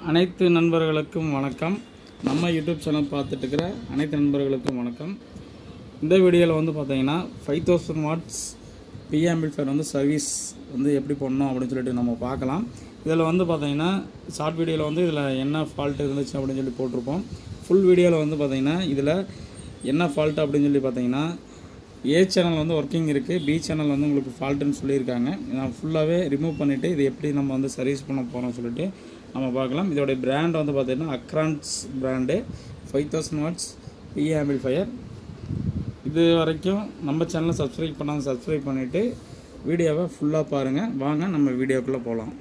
அனைத்து நண்பர்களுக்கும் வணக்கம் நம்ம யூடியூப் சேனல் பார்த்துட்டு இருக்கிற அனைத்து நண்பர்களுக்கும் வணக்கம் இந்த வீடியோவில் வந்து பார்த்தீங்கன்னா five thousand watts B amplifier வந்து சர்வீஸ் வந்து எப்படி பண்ணணும் அப்படின்னு சொல்லிட்டு நம்ம பார்க்கலாம் இதில் வந்து பார்த்தீங்கன்னா ஷார்ட் வீடியோவில் வந்து இதில் என்ன ஃபால்ட் இருந்துச்சு அப்படின்னு சொல்லி போட்டிருப்போம் ஃபுல் வீடியோவில் வந்து பார்த்தீங்கன்னா இதில் என்ன ஃபால்ட் அப்படின்னு சொல்லி பார்த்தீங்கன்னா ஏ சேனல் வந்து ஒர்க்கிங் இருக்குது பி சேனல் வந்து உங்களுக்கு ஃபால்ட்டுன்னு சொல்லியிருக்காங்க நான் ஃபுல்லாகவே ரிமூவ் பண்ணிவிட்டு இது எப்படி நம்ம வந்து சர்வீஸ் பண்ண போகிறோம் சொல்லிட்டு நம்ம பார்க்கலாம் இதோடைய பிராண்ட் வந்து பார்த்திங்கன்னா அக்ரான்ஸ் brand five thousand watts B amplifier இது வரைக்கும் நம்ம சேனலை சப்ஸ்கிரைப் பண்ணாங்க சப்ஸ்கிரைப் பண்ணிவிட்டு வீடியோவை ஃபுல்லாக பாருங்கள் வாங்க நம்ம வீடியோக்குள்ளே போகலாம்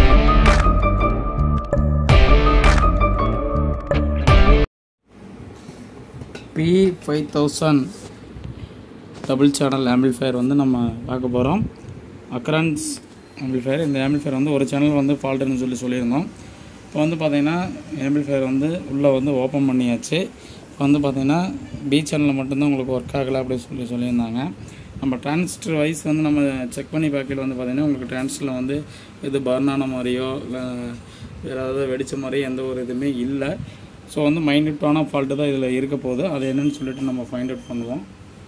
B five thousand double channel amplifier வந்து நம்ம பார்க்க போகிறோம் அக்ரான்ஸ் ஆம்பிள்ஃபயர் இந்த ஆம்பிள்ஃபயர் வந்து ஒரு சேனல் வந்து ஃபால்ட்டுன்னு சொல்லி சொல்லியிருந்தோம் இப்போ வந்து பார்த்திங்கன்னா ஆம்பிள்ஃபயர் வந்து உள்ளே வந்து ஓப்பன் பண்ணியாச்சு இப்போ வந்து பார்த்திங்கன்னா பி சேனலில் மட்டும்தான் உங்களுக்கு ஒர்க் ஆகலை அப்படின்னு சொல்லி சொல்லியிருந்தாங்க நம்ம டிரான்ஸ்டர் வைஸ் வந்து நம்ம செக் பண்ணி பார்க்கல வந்து பார்த்திங்கன்னா உங்களுக்கு டிரான்ஸ்டரில் வந்து இது பர்ன் ஆன மாதிரியோ இல்லை வேறு ஏதாவது வெடித்த மாதிரி எந்த ஒரு இதுவுமே இல்லை ஸோ வந்து மைன்யூட்டான ஃபால்ட்டு தான் இதில் இருக்க போகுது அது என்னன்னு சொல்லிட்டு நம்ம ஃபைண்ட் அவுட் பண்ணுவோம்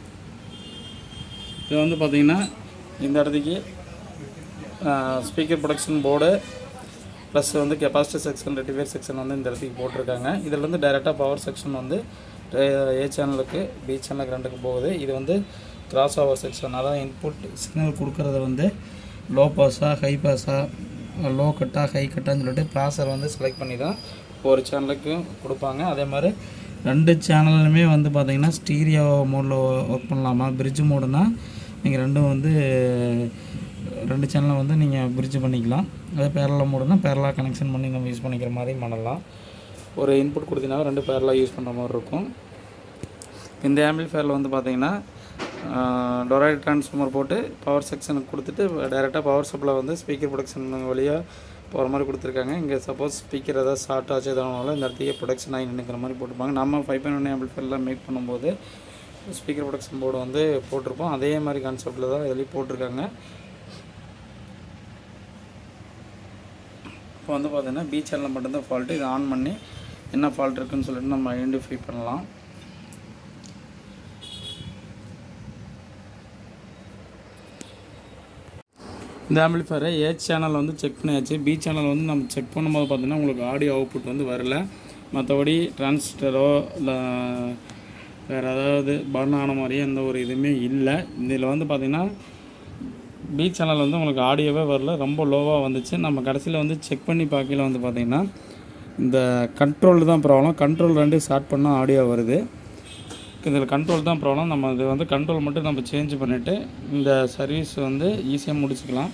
இது வந்து பார்த்திங்கன்னா இந்த இடத்துக்கு ஸ்பீக்கர் ப்ரொடக்ஷன் போர்டு ப்ளஸ் வந்து கெப்பாசிட்டி செக்ஷன் ரெட்டிஃபைர் செக்ஷன் வந்து இந்த இடத்துக்கு போட்டிருக்காங்க இதில் வந்து டைரெக்டாக பவர் செக்ஷன் வந்து ஏ சேனலுக்கு பி சேனலுக்கு ரெண்டுக்கு போகுது இது வந்து கிராஸ் ஓவர் செக்ஷன் அதான் இன்புட் சிக்னல் கொடுக்குறத வந்து லோ பாஸாக ஹை பாஸாக லோ கட்டாக ஹை கட்டான்னு சொல்லிட்டு ப்ராசர் வந்து செலக்ட் பண்ணி தான் ஒரு சேனலுக்கும் கொடுப்பாங்க அதே மாதிரி ரெண்டு சேனலுமே வந்து பார்த்திங்கன்னா ஸ்டீரியோ மோடில் ஒர்க் பண்ணலாமா பிரிட்ஜ் மோடுனா நீங்கள் ரெண்டும் வந்து ரெண்டு சேனலை வந்து நீங்கள் பிரிட்ஜ் பண்ணிக்கலாம் அதே பேரலாக மோடுனா பேரலாக கனெக்ஷன் பண்ணி நம்ம யூஸ் பண்ணிக்கிற மாதிரி பண்ணலாம் ஒரு இன்புட் கொடுத்தீங்கன்னா ரெண்டு பேரலாக யூஸ் பண்ணுற மாதிரி இருக்கும் இந்த ஆம்பிள்ஃபயரில் வந்து பார்த்தீங்கன்னா டொராய்ட் ட்ரான்ஸ்ஃபார்மர் போட்டு பவர் செக்ஷனுக்கு கொடுத்துட்டு டைரெக்டாக பவர் சப்ளை வந்து ஸ்பீக்கர் ப்ரொடக்ஷன் வழியாக போகிற மாதிரி கொடுத்துருக்காங்க இங்கே சப்போஸ் ஸ்பீக்கர் ஏதாவது ஷார்ட் ஆச்சு எதாவது இந்த இடத்துக்கு ப்ரொடக்ஷன் ஆகி நினைக்கிற மாதிரி போட்டிருப்பாங்க நம்ம ஃபைவ் பாயிண்ட் ஒன் ஆம்பிள்ஃபயர்லாம் மேக் பண்ணும்போது ஸ்பீக்கர் ப்ரொடக்ஷன் போர்டு வந்து போட்டிருப்போம் அதே மாதிரி கான்செப்டில் தான் இதுலேயும் போட்டிருக்காங்க இப்போ வந்து பார்த்தீங்கன்னா பி சேனலில் மட்டும்தான் ஃபால்ட்டு இதை ஆன் பண்ணி என்ன ஃபால்ட் இருக்குன்னு சொல்லிட்டு நம்ம ஐடென்டிஃபை பண்ணலாம் இந்த ஆம்பிளிஃபயரை ஏ சேனல் வந்து செக் பண்ணியாச்சு பி சேனல் வந்து நம்ம செக் பண்ணும்போது பார்த்தீங்கன்னா உங்களுக்கு ஆடியோ அவுட்புட் வந்து வரல மற்றபடி டிரான்சிஸ்டரோ இல்லை வேறு ஏதாவது பர்ன் ஆன மாதிரியே எந்த ஒரு இதுவுமே இல்லை இதில் வந்து பார்த்திங்கன்னா பி சேனல் வந்து உங்களுக்கு ஆடியோவே வரல ரொம்ப லோவாக வந்துச்சு நம்ம கடைசியில் வந்து செக் பண்ணி பார்க்கல வந்து பார்த்திங்கன்னா இந்த கண்ட்ரோல் தான் ப்ராப்ளம் கண்ட்ரோல் ரெண்டு ஸ்டார்ட் பண்ணால் ஆடியோ வருது இதில் கண்ட்ரோல் தான் ப்ராப்ளம் நம்ம இது வந்து கண்ட்ரோல் மட்டும் நம்ம சேஞ்ச் பண்ணிவிட்டு இந்த சர்வீஸ் வந்து ஈஸியாக முடிச்சுக்கலாம்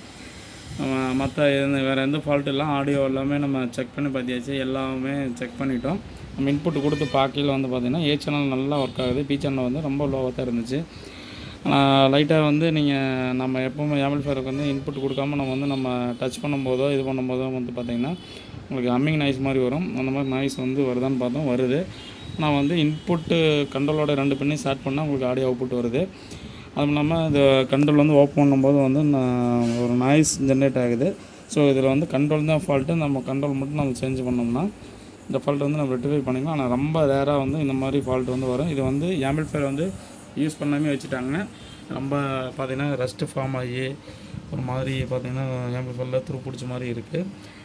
மற்ற எந்த வேறு எந்த ஃபால்ட் இல்லை ஆடியோ எல்லாமே நம்ம செக் பண்ணி பார்த்தியாச்சு எல்லாமே செக் பண்ணிட்டோம் நம்ம இன்புட் கொடுத்து பார்க்கல வந்து பார்த்திங்கன்னா ஏ சேனல் நல்லா ஒர்க் ஆகுது பி சேனல் வந்து ரொம்ப லோவாக தான் இருந்துச்சு ஆனால் லைட்டாக வந்து நீங்கள் நம்ம எப்போவுமே ஆம்பிள்ஃபயருக்கு வந்து இன்புட் கொடுக்காம நம்ம வந்து நம்ம டச் பண்ணும்போதோ இது பண்ணும்போதோ வந்து பார்த்திங்கன்னா உங்களுக்கு ஹம்மிங் நாய்ஸ் மாதிரி வரும் அந்த மாதிரி நாய்ஸ் வந்து வருதான்னு பார்த்தோம் வருது நான் வந்து இன்புட்டு கண்ட்ரோலோட ரெண்டு பண்ணி ஸ்டார்ட் பண்ணால் உங்களுக்கு ஆடியோ அவுட்புட் வருது அதுவும் இல்லாமல் இந்த கண்ட்ரோல் வந்து ஓப்பன் பண்ணும்போது வந்து நான் ஒரு நாய்ஸ் ஜென்ரேட் ஆகுது ஸோ இதில் வந்து கண்ட்ரோல் தான் ஃபால்ட்டு நம்ம கண்ட்ரோல் மட்டும் நம்ம சேஞ்ச் பண்ணோம்னா இந்த ஃபால்ட் வந்து நம்ம ரெட்டிஃபை பண்ணிக்கலாம் ஆனால் ரொம்ப ரேராக வந்து இந்த மாதிரி ஃபால்ட் வந்து வரும் இது வந்து ஆம்பிள்ஃபயர் வந்து யூஸ் பண்ணாமே வச்சுட்டாங்க ரொம்ப பார்த்திங்கன்னா ரஸ்ட்டு ஃபார்ம் ஆகி ஒரு மாதிரி பார்த்திங்கன்னா ஆம்பிள்ஃபயரில் துரு பிடிச்ச மாதிரி இருக்குது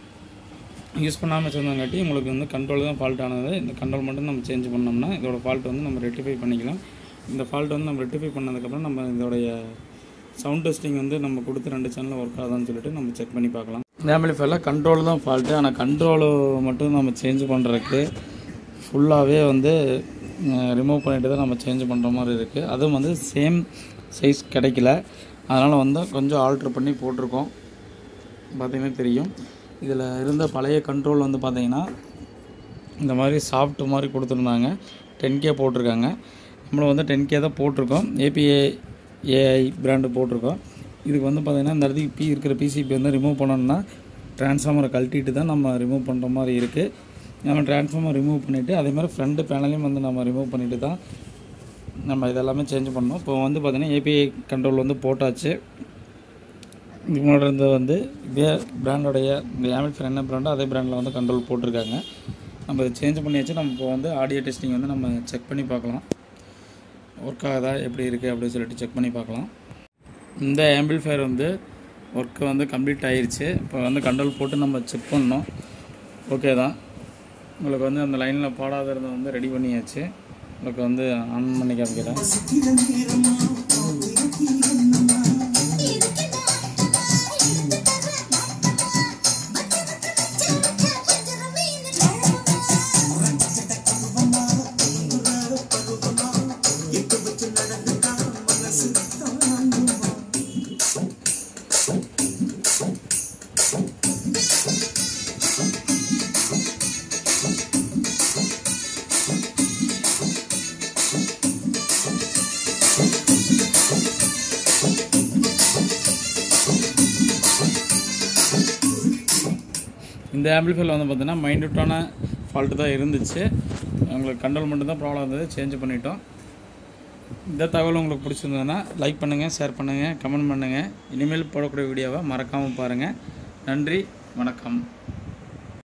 யூஸ் பண்ணாமல் வச்சுருந்தாங்காட்டி உங்களுக்கு வந்து கண்ட்ரோல் தான் ஃபால்ட் ஆனது இந்த கண்ட்ரோல் மட்டும் நம்ம சேஞ்ச் பண்ணோம்னா இதோட ஃபால்ட் வந்து நம்ம ரெட்டிஃபை பண்ணிக்கலாம் இந்த ஃபால்ட் வந்து நம்ம ரெட்டிஃபை பண்ணதுக்கப்புறம் நம்ம இதோடைய சவுண்ட் டெஸ்டிங் வந்து நம்ம கொடுத்து ரெண்டு சேனலில் ஒர்க் ஆகுதான்னு சொல்லிட்டு நம்ம செக் பண்ணி பார்க்கலாம் ஆம்பிளிஃபயரில் கண்ட்ரோல் தான் ஃபால்ட்டு ஆனால் கண்ட்ரோலு மட்டும் நம்ம சேஞ்ச் பண்ணுறதுக்கு ஃபுல்லாகவே வந்து ரிமூவ் பண்ணிட்டு தான் நம்ம சேஞ்ச் பண்ணுற மாதிரி இருக்குது அதுவும் வந்து சேம் சைஸ் கிடைக்கல அதனால் வந்து கொஞ்சம் ஆல்ட்ரு பண்ணி போட்டிருக்கோம் பார்த்திங்கன்னா தெரியும் இதில் இருந்த பழைய கண்ட்ரோல் வந்து பார்த்திங்கன்னா இந்த மாதிரி சாஃப்ட் மாதிரி கொடுத்துருந்தாங்க டென் கே போட்டிருக்காங்க நம்மளும் வந்து டென் கே தான் போட்டிருக்கோம் ஏபிஏ ஏஐ பிராண்டு போட்டிருக்கோம் இதுக்கு வந்து பார்த்திங்கன்னா இந்த இடத்துக்கு பி இருக்கிற பிசிபி வந்து ரிமூவ் பண்ணணும்னா ட்ரான்ஸ்ஃபார்மரை கழட்டிட்டு தான் நம்ம ரிமூவ் பண்ணுற மாதிரி இருக்குது நம்ம ட்ரான்ஸ்ஃபார்மர் ரிமூவ் பண்ணிவிட்டு அதே மாதிரி ஃப்ரண்ட் பேனலையும் வந்து நம்ம ரிமூவ் பண்ணிவிட்டு தான் நம்ம இதெல்லாமே சேஞ்ச் பண்ணோம் இப்போ வந்து பார்த்திங்கன்னா ஏபிஐ கண்ட்ரோல் வந்து போட்டாச்சு இதுக்கு முன்னாடி இருந்தது வந்து இதே பிராண்டோடைய இந்த ஆம்பிள்ஃபயர் என்ன பிராண்டோ அதே பிராண்டில் வந்து கண்ட்ரோல் போட்டிருக்காங்க நம்ம இதை சேஞ்ச் பண்ணியாச்சு நம்ம இப்போ வந்து ஆடியோ டெஸ்டிங் வந்து நம்ம செக் பண்ணி பார்க்கலாம் ஒர்க் ஆகுதா எப்படி இருக்குது அப்படின்னு சொல்லிட்டு செக் பண்ணி பார்க்கலாம் இந்த ஆம்பிள்ஃபயர் வந்து ஒர்க்கு வந்து கம்ப்ளீட் ஆயிருச்சு இப்போ வந்து கண்ட்ரோல் போட்டு நம்ம செக் பண்ணோம் ஓகே தான் உங்களுக்கு வந்து அந்த லைனில் பாடாத இருந்ததை வந்து ரெடி பண்ணியாச்சு உங்களுக்கு வந்து ஆன் பண்ணி காமிக்கிறேன் இந்த ஆம்பிளிஃபைல வந்து பார்த்தீங்கன்னா மைன்யூட்டான ஃபால்ட்டு தான் இருந்துச்சு உங்களுக்கு கண்ட்ரோல் மட்டும் தான் ப்ராப்ளம் இருந்தது சேஞ்ச் பண்ணிட்டோம் இந்த தகவல் உங்களுக்கு பிடிச்சிருந்ததுன்னா லைக் பண்ணுங்கள் ஷேர் பண்ணுங்கள் கமெண்ட் பண்ணுங்கள் இனிமேல் போடக்கூடிய வீடியோவை மறக்காமல் பாருங்கள் நன்றி வணக்கம்